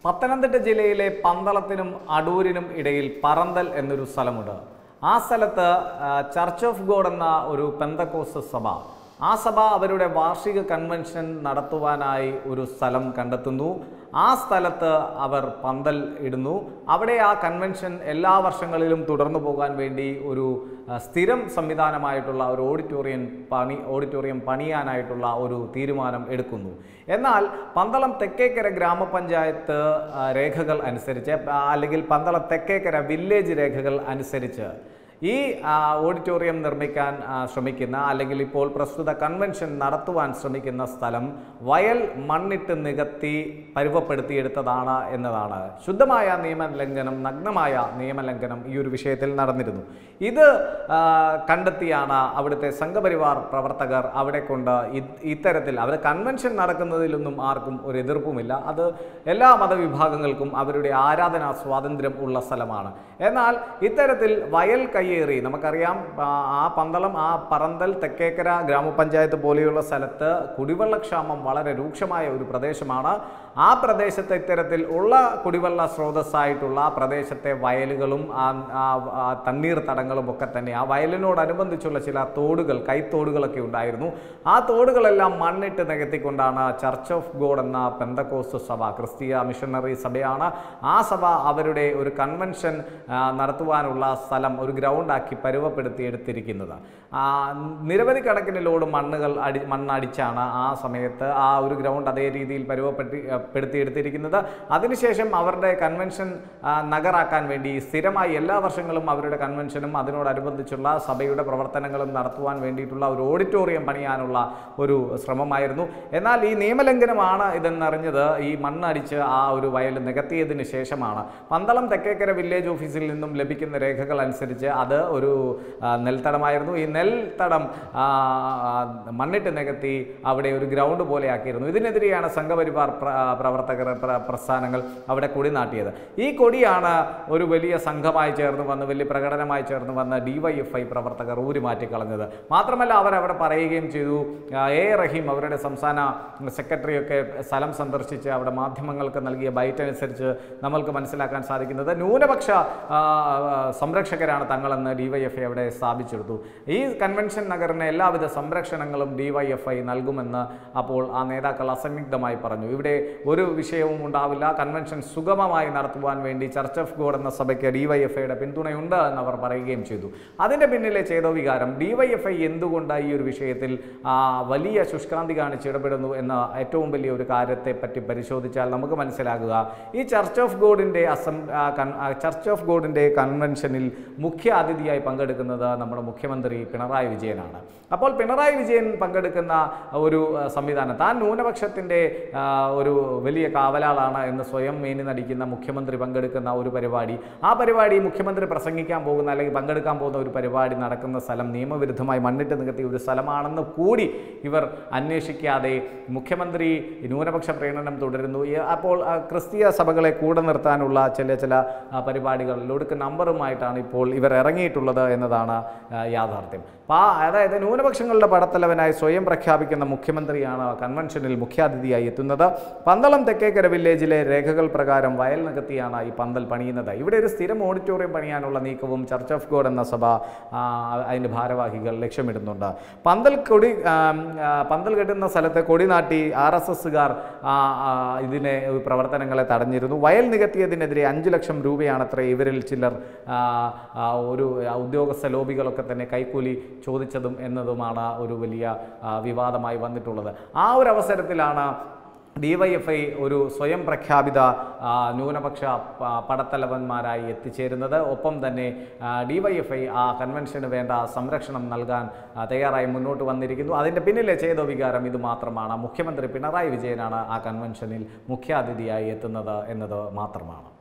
പത്തനംതിട്ട ജില്ലയിലെ പന്തളത്തിനും അടൂരിനും ഇടയിൽ പറന്തൽ എന്നൊരു സ്ഥലമുണ്ട് ആ സ്ഥലത്ത് ആ, ചർച്ച് ഓഫ് ഗോഡ് എന്ന ഒരു പെന്തക്കോസ് സഭ ആ സഭ അവരുടെ വാർഷിക കൺവെൻഷൻ നടത്തുവാനായി ഒരു സ്ഥലം കണ്ടെത്തുന്നു ആ സ്ഥലത്ത് അവർ പന്തൽ ഇടുന്നു അവിടെ ആ കൺവെൻഷൻ എല്ലാ വർഷങ്ങളിലും തുടർന്നു പോകാൻ വേണ്ടി ഒരു ആ, സ്ഥിരം സംവിധാനമായിട്ടുള്ള ഒരു ഓഡിറ്റോറിയം പണി ഓഡിറ്റോറിയം പണിയാനായിട്ടുള്ള ഒരു തീരുമാനം എടുക്കുന്നു എന്നാൽ പന്തളം തെക്കേക്കര ഗ്രാമപഞ്ചായത്ത് ആ, രേഖകൾ അനുസരിച്ച് ആ, അല്ലെങ്കിൽ പന്തളം തെക്കേക്കര വില്ലേജ് രേഖകൾ അനുസരിച്ച് ഈ ആ, ഓഡിറ്റോറിയം നിർമ്മിക്കാൻ ആ, ശ്രമിക്കുന്ന അല്ലെങ്കിൽ ഇപ്പോൾ പ്രസ്തുത കൺവെൻഷൻ നടത്തുവാൻ ശ്രമിക്കുന്ന സ്ഥലം വയൽ മണ്ണിട്ട് നികത്തി പരുവപ്പെടുത്തിയെടുത്തതാണ് എന്നതാണ് ശുദ്ധമായ നിയമലംഘനം നഗ്നമായ നിയമലംഘനം ഈ ഒരു വിഷയത്തിൽ നടന്നിരുന്നു ഇത് ആ, കണ്ടെത്തിയാണ് അവിടുത്തെ സംഘപരിവാർ പ്രവർത്തകർ അവിടെ കൊണ്ട് ഇ- ഇത്തരത്തിൽ അവർ കൺവെൻഷൻ നടക്കുന്നതിലൊന്നും ആർക്കും ഒരു എതിർപ്പുമില്ല അത് എല്ലാ മതവിഭാഗങ്ങൾക്കും അവരുടെ ആരാധനാ സ്വാതന്ത്ര്യം ഉള്ള സ്ഥലമാണ് എന്നാൽ ഇത്തരത്തിൽ വയൽ കയ്യേറി നമുക്കറിയാം ആ, ആ പന്തളം ആ പറന്തൽ തെക്കേക്കര ഗ്രാമപഞ്ചായത്ത് പോലെയുള്ള സ്ഥലത്ത് കുടിവെള്ളക്ഷാമം വളരെ രൂക്ഷമായ ഒരു പ്രദേശമാണ് ആ പ്രദേശത്തെ ഇത്തരത്തിൽ ഉള്ള കുടിവെള്ള സ്രോതസ്സായിട്ടുള്ള ആ പ്രദേശത്തെ വയലുകളും ആ ആ, ആ തണ്ണീർത്തടങ്ങളും ഒക്കെ തന്നെ ആ വയലിനോടനുബന്ധിച്ചുള്ള ചില തോടുകൾ കൈത്തോടുകളൊക്കെ ഉണ്ടായിരുന്നു ആ തോടുകളെല്ലാം മണ്ണിട്ട് നികത്തിക്കൊണ്ടാണ് ചർച്ച് ഓഫ് ഗോഡ് എന്ന പെന്തക്കോസ് സഭ ക്രിസ്തീയ മിഷണറി സഭയാണ് ആ സഭ അവരുടെ ഒരു കൺവെൻഷൻ ആ, നടത്തുവാനുള്ള സ്ഥലം ഒരു ഗ്രൗണ്ടാക്കി പരുവപ്പെടുത്തി എടുത്തിരിക്കുന്നത് ആ, നിരവധി കണക്കിന് ലോഡ് മണ്ണുകൾ അടി മണ്ണടിച്ചാണ് ആ സമയത്ത് ആ ഒരു ഗ്രൗണ്ട് അതേ രീതിയിൽ പരുവപ്പെട്ടി പെടുത്തി എടുത്തിരിക്കുന്നത് അതിനുശേഷം അവരുടെ കൺവെൻഷൻ ആ, നഗറാക്കാൻ വേണ്ടി സ്ഥിരമായി എല്ലാ വർഷങ്ങളും അവരുടെ കൺവെൻഷനും അതിനോടനുബന്ധിച്ചുള്ള സഭയുടെ പ്രവർത്തനങ്ങളും നടത്തുവാൻ വേണ്ടിയിട്ടുള്ള ഒരു ഓഡിറ്റോറിയം പണിയാനുള്ള ഒരു ശ്രമമായിരുന്നു എന്നാൽ ഈ നിയമലംഘനമാണ് ഇതെന്നറിഞ്ഞത് ഈ മണ്ണടിച്ച് ആ ഒരു വയൽ നികത്തിയതിന് ശേഷമാണ് പന്തളം തെക്കേക്കര വില്ലേജ് ഓഫീസിൽ നിന്നും ലഭിക്കുന്ന രേഖകൾ അനുസരിച്ച് അത് ഒരു ആ, നെൽത്തടമായിരുന്നു ഈ നെൽത്തടം ആ, മണ്ണിട്ട് നികത്തി അവിടെ ഒരു ഗ്രൗണ്ട് പോലെ ആക്കിയിരുന്നു ഇതിനെതിരെയാണ് സംഘപരിവാർ പ്ര- പ്രവർത്തകർ പ്ര- പ്രസ്ഥാനങ്ങൾ അവിടെ കൊടി നാട്ടിയത് ഈ കൊടിയാണ് ഒരു വലിയ സംഘമായി ചേർന്ന് വന്ന് വലിയ പ്രകടനമായി ചേർന്ന് വന്ന് ഡിവൈഎഫ്ഐ പ്രവർത്തകർ ഊരി മാറ്റിക്കളഞ്ഞത് മാത്രമല്ല അവർ അവിടെ പറയുകയും ചെയ്തു ആ, എ റഹീം അവരുടെ സംസ്ഥാന സെക്രട്ടറിയൊക്കെ സ്ഥലം സന്ദർശിച്ച് അവിടെ മാധ്യമങ്ങൾക്ക് നൽകിയ ബൈറ്റ് അനുസരിച്ച് നമ്മൾക്ക് മനസ്സിലാക്കാൻ സാധിക്കുന്നത് ന്യൂനപക്ഷ ആ, ആ, സംരക്ഷകരാണ് തങ്ങളെന്ന് ഡിവൈഎഫ്ഐ അവിടെ സ്ഥാപിച്ചെടുത്തു ഈ കൺവെൻഷൻ നഗറിന് എല്ലാവിധ സംരക്ഷണങ്ങളും ഡിവൈഎഫ്ഐ നൽകുമെന്ന് അപ്പോൾ ആ നേതാക്കൾ അസന്നിഗ്ധമായി പറഞ്ഞു ഇവിടെ ഒരു വിഷയവും ഉണ്ടാവില്ല കൺവെൻഷൻ സുഗമമായി നടത്തുവാൻ വേണ്ടി ചർച്ച് ഓഫ് ഗോഡ് എന്ന സഭയ്ക്ക് ഡിവൈഎഫ്ഐയുടെ പിന്തുണയുണ്ട് എന്ന് അവർ പറയുകയും ചെയ്തു അതിൻ്റെ പിന്നിലെ ചേതോവികാരം ഡിവൈഎഫ്ഐ എന്തുകൊണ്ട് ഈ ഒരു വിഷയത്തിൽ ആ, വലിയ ശുഷ്കാന്തി കാണിച്ച് ഇടപെടുന്നു എന്ന ഏറ്റവും വലിയ ഒരു കാര്യത്തെ പറ്റി പരിശോധിച്ചാൽ നമുക്ക് മനസ്സിലാകുക ഈ ചർച്ച് ഓഫ് ഗോഡിൻ്റെ അസം ആ, കൺ- ആ, ചർച്ച് ഓഫ് ഗോഡിൻ്റെ കൺവെൻഷനിൽ മുഖ്യ അതിഥിയായി പങ്കെടുക്കുന്നത് നമ്മുടെ മുഖ്യമന്ത്രി പിണറായി വിജയനാണ് അപ്പോൾ പിണറായി വിജയൻ പങ്കെടുക്കുന്ന ഒരു ആ, സംവിധാനം താൻ ന്യൂനപക്ഷത്തിൻ്റെ ആ, ഒരു വലിയ കാവലാളാണ് എന്ന് സ്വയം മേനി നടിക്കുന്ന മുഖ്യമന്ത്രി പങ്കെടുക്കുന്ന ഒരു പരിപാടി ആ പരിപാടി മുഖ്യമന്ത്രി പ്രസംഗിക്കാൻ പോകുന്ന അല്ലെങ്കിൽ പങ്കെടുക്കാൻ പോകുന്ന ഒരു പരിപാടി നടക്കുന്ന സ്ഥലം നിയമവിരുദ്ധമായി മണ്ണിട്ട് നികത്തിയ ഒരു സ്ഥലമാണെന്ന് കൂടി ഇവർ അന്വേഷിക്കാതെ മുഖ്യമന്ത്രി ന്യൂനപക്ഷ പ്രീണനം തുടരുന്നു ഈ- അപ്പോൾ ആ, ക്രിസ്തീയ സഭകളെ കൂടെ നിർത്താനുള്ള ചില ചില ആ, പരിപാടികൾ ലൊടുക്ക് നമ്പറുമായിട്ടാണ് ഇപ്പോൾ ഇവർ ഇറങ്ങിയിട്ടുള്ളത് എന്നതാണ് ആ, യാഥാർത്ഥ്യം അപ്പോൾ ആ അതായത് ന്യൂനപക്ഷങ്ങളുടെ പടത്തലവനായി സ്വയം പ്രഖ്യാപിക്കുന്ന മുഖ്യമന്ത്രിയാണ് കൺവെൻഷനിൽ മുഖ്യാതിഥിയായി എത്തുന്നത് പന്തളം തെക്കേക്കര വില്ലേജിലെ രേഖകൾ പ്രകാരം വയൽ നികത്തിയാണ് ഈ പന്തൽ പണിയുന്നത് ഇവിടെ ഒരു സ്ഥിരം ഓഡിറ്റോറിയം പണിയാനുള്ള നീക്കവും ചർച്ച് ഓഫ് ഗോഡ് എന്ന സഭ ആ, അതിൻ്റെ ഭാരവാഹികൾ ലക്ഷ്യമിടുന്നുണ്ട് പന്തൽ കൊടി ആം, ആ, പന്തൽ കെട്ടുന്ന സ്ഥലത്ത് കൊടി നാട്ടി ആർ എസ് എസ്സുകാർ ഇതിനെ പ്രവർത്തനങ്ങളെ തടഞ്ഞിരുന്നു വയൽ നികത്തിയതിനെതിരെ അഞ്ച് ലക്ഷം രൂപയാണത്ര ഇവരിൽ ചിലർ ആ, ആ, ഒരു ഉദ്യോഗസ്ഥ ലോബികളൊക്കെ തന്നെ കൈക്കൂലി ചോദിച്ചതും എന്നതുമാണ് ഒരു വലിയ ആ, വിവാദമായി വന്നിട്ടുള്ളത് ആ ഒരു അവസരത്തിലാണ് ഡിവൈഎഫ്ഐ ഒരു സ്വയം പ്രഖ്യാപിത ആ, ന്യൂനപക്ഷ പ- പടത്തലവന്മാരായി എത്തിച്ചേരുന്നത് ഒപ്പം തന്നെ ഡിവൈഎഫ്ഐ ആ കൺവെൻഷന് വേണ്ട സംരക്ഷണം നൽകാൻ ആ, തയ്യാറായി മുന്നോട്ട് വന്നിരിക്കുന്നു അതിൻ്റെ പിന്നിലെ ചേതോ വികാരം ഇത് മാത്രമാണ് മുഖ്യമന്ത്രി പിണറായി വിജയനാണ് ആ കൺവെൻഷനിൽ മുഖ്യാതിഥിയായി എത്തുന്നത് എന്നത് മാത്രമാണ്